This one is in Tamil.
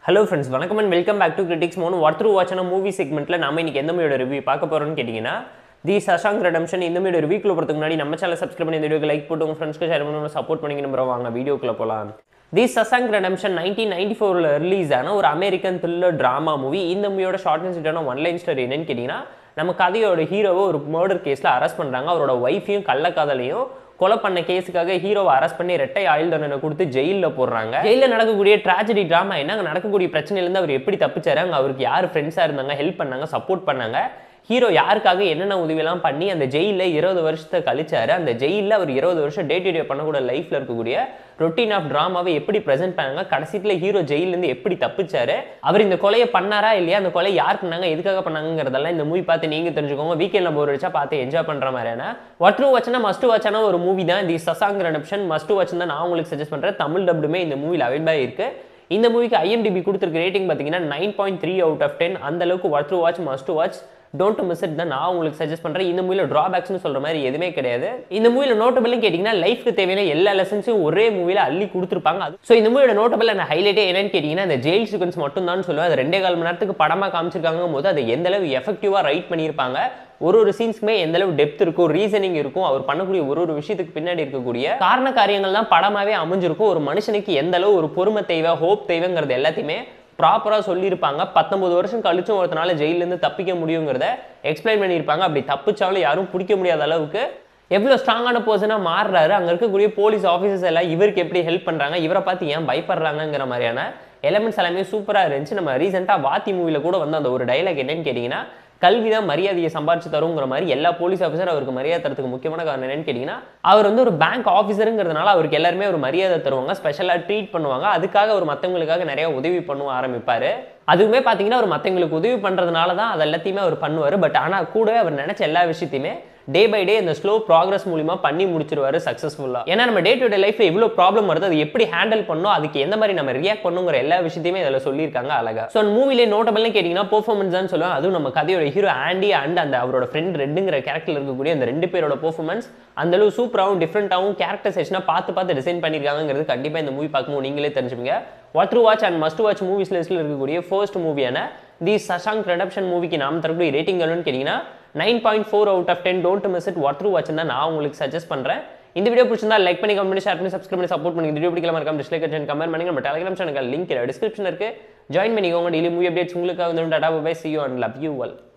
ஹலோ ஃப்ரெண்ட்ஸ் வணக்கம் and welcome back to critics மோன் ஒருத்தர் வாட்சான மூவி செக்மெண்ட்டில் நம்ம இன்னைக்கு எந்த மூவியோட ரிவ்யூ பார்க்க போகிறோம்னு கேட்டிங்கன்னா தி சஷாங்க் ரெடம்ஷன் இந்த மூவியோட ரிவ்யூக்குள்ள போகிறதுக்கு முன்னாடி நம்ம சேனல் சப்ஸ்கிரைப் பண்ணி இந்த வீடியோக்கு லைக் போட்டு உங்கள் ஃப்ரெண்ட்ஸ்க்கு ஷேர் பண்ணி சப்போர்ட் பண்ணிங்க நம்புற வாங்க வீடியோக்குள்ள போகலாம் the Shawshank Redemption nineteen ninety ஃபோரில் ரிலீஸ் ஆன ஒரு அமெரிக்கன் த்ரில்லர் ட்ராமா மூவி இந்த மூவியோட ஷார்ட் அண்ட் ஸ்வீட்டான ஒன் லைன் ஸ்டோரி என்னன்னு கேட்டிங்கன்னா நம்ம கதையோட ஹீரோவை ஒரு மர்டர் கேஸில் அரெஸ்ட் பண்ணுறாங்க அவரோட ஒய்ஃபையும் கள்ளக்காதலையும் கொலை பண்ண கேஸுக்காக ஹீரோவை அரெஸ்ட் பண்ணி ரெட்டை ஆயுள் தண்டனை கொடுத்து ஜெயிலில் போடுறாங்க ஜெயிலில் நடக்கக்கூடிய ட்ராஜடி ட்ராமா என்ன அங்கே நடக்கக்கூடிய பிரச்சனையிலேருந்து அவர் எப்படி தப்பிச்சாரு அங்கே அவருக்கு யார் ஃப்ரெண்ட்ஸாக இருந்தாங்க ஹெல்ப் பண்ணாங்க சப்போர்ட் பண்ணாங்க ஹீரோ யாருக்காக என்னென்ன உதவியெல்லாம் பண்ணி அந்த ஜெயிலில் இருபது வருஷத்தை கழிச்சாரு அந்த ஜெயிலில் அவர் இருபது வருஷம் டே டு டே பண்ணக்கூடிய லைஃப்பில் இருக்கக்கூடிய ரொட்டீன் ஆஃப் ட்ராமாவை எப்படி ப்ரெசென்ட் பண்ணாங்க கடைசியில் ஹீரோ ஜெயிலேருந்து எப்படி தப்பிச்சாரு அவர் இந்த கொலையை பண்ணாரா இல்லையா அந்த கொலை யார் பண்ணாங்க எதுக்காக பண்ணாங்கிறதெல்லாம் இந்த மூவி பார்த்து நீங்கள் தெரிஞ்சுக்கோங்க வீக்கெண்டில் போர் வச்சா பார்த்து என்ஜாய் பண்ணுற மாதிரியான ஒற்று வச்சனா மஸ்ட் வாட்சான ஒரு மூவி தான் the Shawshank Redemption must watch தான் நான் உங்களுக்கு சஜஸ்ட் பண்ணுறேன் தமிழ் டப்டுமே இந்த மூவியில் அவைலபிளாக இருக்குது இந்த மூவிக்கு ஐஎம்டிபி கொடுத்துருக்க ரேட்டிங் பார்த்தீங்கன்னா nine point three out of ten அந்த அளவுக்கு worth watch must watch don't miss it தான் நான் உங்களுக்கு சஜஸ்ட் பண்ணுறேன் இந்த மூவியில் ட்ராபேக்ஸ்னு சொல்கிற மாதிரி எதுவுமே கிடையாது இந்த மூவியில் நோட்டபிள்னு கேட்டிங்கன்னா லைஃப்க்கு தேவையான எல்லா லெசன்ஸும் ஒரே மூவியில் அள்ளி கொடுத்துருப்பாங்க அது ஸோ இந்த மூவியோட நோட்டபிள் நான் ஹைலைட்டே என்னன்னு கேட்டிங்கன்னா இந்த ஜெயில் சீக்வன்ஸ் மட்டும் தான் சொல்லுவேன் அது ரெண்டே கால் மணி நேரத்துக்கு படமாக காமிச்சிருக்காங்க போது அதை எந்த அளவு எஃபெக்டிவாக ரைட் பண்ணியிருப்பாங்க ஒரு ஒரு சீன்ஸ்க்குமே எந்த அளவு டெப்த் இருக்கும் ரீசனிங் இருக்கும் அவர் பண்ணக்கூடிய ஒரு ஒரு விஷயத்துக்கு பின்னாடி இருக்கக்கூடிய காரண காரியங்கள் தான் படமாவே அமைஞ்சிருக்கும் ஒரு மனுஷனுக்கு எந்த அளவு ஒரு பொறுமை தேவை ஹோப் தேவைங்கிறது எல்லாத்தையுமே ப்ராப்பராக சொல்லியிருப்பாங்க பத்தொன்பது வருஷம் கழிச்சும் ஒருத்தனால ஜெயிலேருந்து தப்பிக்க முடியுங்கிறத எக்ஸ்பிளைன் பண்ணியிருப்பாங்க அப்படி தப்பிச்சாலும் யாரும் பிடிக்க முடியாத அளவுக்கு எவ்வளோ ஸ்ட்ராங்கான பர்சனாக மாறுறாரு அங்கே இருக்கக்கூடிய போலீஸ் ஆஃபீஸர்ஸ் எல்லாம் இவருக்கு எப்படி ஹெல்ப் பண்ணுறாங்க இவரை பார்த்து ஏன் பயப்படுறாங்கங்கிற மாதிரியான எலமெண்ட்ஸ் எல்லாமே சூப்பராக இருந்துச்சு நம்ம ரீசெண்டாக வாத்தி மூவியில் கூட வந்து அந்த ஒரு டைலாக் என்னன்னு கேட்டிங்கன்னா கல்வி தான் மரியாதையை சம்பாரிச்சு தருங்கிற மாதிரி எல்லா போலீஸ் ஆஃபீஸர் அவருக்கு மரியாதை தரத்துக்கு முக்கியமான காரணம் என்னன்னு கேட்டிங்கன்னா அவர் வந்து ஒரு பேங்க் ஆஃபீஸருங்கிறதுனால அவருக்கு எல்லாருமே ஒரு மரியாதை தருவாங்க ஸ்பெஷலாக ட்ரீட் பண்ணுவாங்க அதுக்காக அவர் மற்றவங்களுக்காக நிறைய உதவி பண்ணுவ ஆரம்பிப்பார் அதுவுமே பார்த்தீங்கன்னா அவர் மற்றவங்களுக்கு உதவி பண்ணுறதுனால தான் அது எல்லாத்தையுமே அவர் பண்ணுவார் பட் ஆனால் கூடவே அவர் நினச்ச எல்லா விஷயத்தையுமே டே பை டே இந்த ஸ்லோ ப்ராக்ரஸ் மூலிமா பண்ணி முடிச்சிருவாரு சக்ஸஸ்ஃபுல்லாக ஏன்னா நம்ம டே டு டே லைஃப்ல இவ்வளோ ப்ராப்ளம் வருது அது எப்படி ஹேண்டில் பண்ணணும் அதுக்கு எந்த மாதிரி நம்ம ரியாக்ட் பண்ணுங்கிற எல்லா விஷயத்தையுமே இதில் சொல்லியிருக்காங்க அழகா ஸோ மூவிலே நோட்டபிள்னு கேட்டிங்கன்னா பெர்ஃபார்மன்ஸ் தான் சொல்லுவேன் அதுவும் நம்ம கதையோட ஹீரோ ஆண்டி அண்ட் அந்த அவரோட ஃப்ரெண்ட் ரெண்டுங்கிற கேரக்டர் இருக்கக்கூடிய அந்த ரெண்டு பேரோட பெர்ஃபார்மன்ஸ் அந்த அளவு சூப்பராகவும் டிஃப்ரெண்ட்டாகவும் கேரக்டரைசேஷனாக பார்த்து பார்த்து டிசைன் பண்ணியிருக்காங்கிறது கண்டிப்பாக இந்த மூவி பார்க்கும்போது நீங்களே தெரிஞ்சுப்பீங்க what through watch and must watch movies லிஸ்ட்டில் இருக்கக்கூடிய ஃபர்ஸ்ட் மூவியான தி சஷாங்க் ரெடப்ஷன் மூவிக்கு நாம் தரக்கூடிய ரேட்டிங் எவ்வளோன்னு கேட்டிங்கன்னா nine point four out of ten don't miss it worth watch தான் நான் உங்களுக்கு சஜஸ்ட் பண்ணுறேன் இந்த வீடியோ பிடிச்சிருந்தா லைக் பண்ணி கமெண்ட் பண்ணி ஷேர் பண்ணி சப்ஸ்கிரைப் பண்ணி சப்போர்ட் பண்ணி வீடியோ பிடிக்கலாம இருக்காம டிஸ்லைக் அண்ட் கமெண்ட் பண்ணி நம்ம டெலிகிராம் சேனல் லிங்க் டிஸ்கிரிப்ஷன் இருக்கு ஜாயின் பண்ணிக்கோங்க டெய்லி மூவி அப்டேட்ஸ் உங்களுக்காக வந்து tata bye see you and love you well